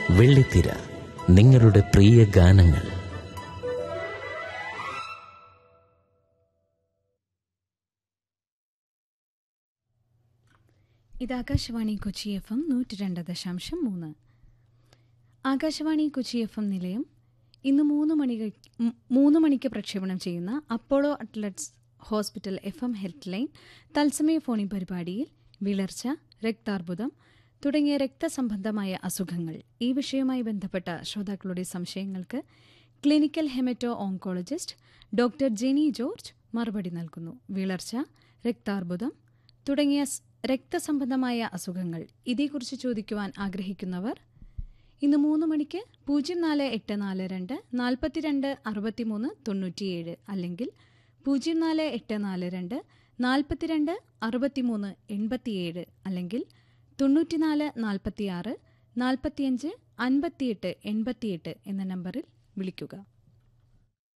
വെള്ളിത്തിര നിങ്ങളുടെ പ്രിയ ഗാനങ്ങൾ ഇത് ആകാശവാണി കൊച്ചി എഫ് എം നൂറ്റി രണ്ട് ദശാംശം മൂന്ന് ആകാശവാണി കൊച്ചി എഫ് എം നിലയം ഇന്ന് മൂന്ന് മണി മൂന്ന് മണിക്ക് പ്രക്ഷേപണം ചെയ്യുന്ന Apollo Adlux hospital F M health line തത്സമയ ഫോണിൻ പരിപാടിയിൽ വിളർച്ച രക്താർബുദം തുടങ്ങിയ രക്തസംബന്ധമായ അസുഖങ്ങൾ ഈ വിഷയവുമായി ബന്ധപ്പെട്ട ശ്രോതാക്കളുടെ സംശയങ്ങൾക്ക് clinical hemato oncologist doctor Jenny George മറുപടി നൽകുന്നു വിളർച്ച രക്താർബുദം തുടങ്ങിയ സ് രക്തസംബന്ധമായ അസുഖങ്ങൾ ഇതേക്കുറിച്ച് ചോദിക്കുവാൻ ആഗ്രഹിക്കുന്നവർ ഇന്ന് മൂന്ന് മണിക്ക് പൂജ്യം നാല് എട്ട് നാല് രണ്ട് നാൽപ്പത്തിരണ്ട് അറുപത്തിമൂന്ന് തൊണ്ണൂറ്റിയേഴ് അല്ലെങ്കിൽ പൂജ്യം നാല് എട്ട് നാല് രണ്ട് നാൽപ്പത്തിരണ്ട് അറുപത്തിമൂന്ന് എൺപത്തിയേഴ് അല്ലെങ്കിൽ തൊണ്ണൂറ്റിനാല് നാൽപ്പത്തിയാറ് നാൽപ്പത്തിയഞ്ച് അൻപത്തിയെട്ട് എൺപത്തിയെട്ട് എന്ന നമ്പറിൽ വിളിക്കുക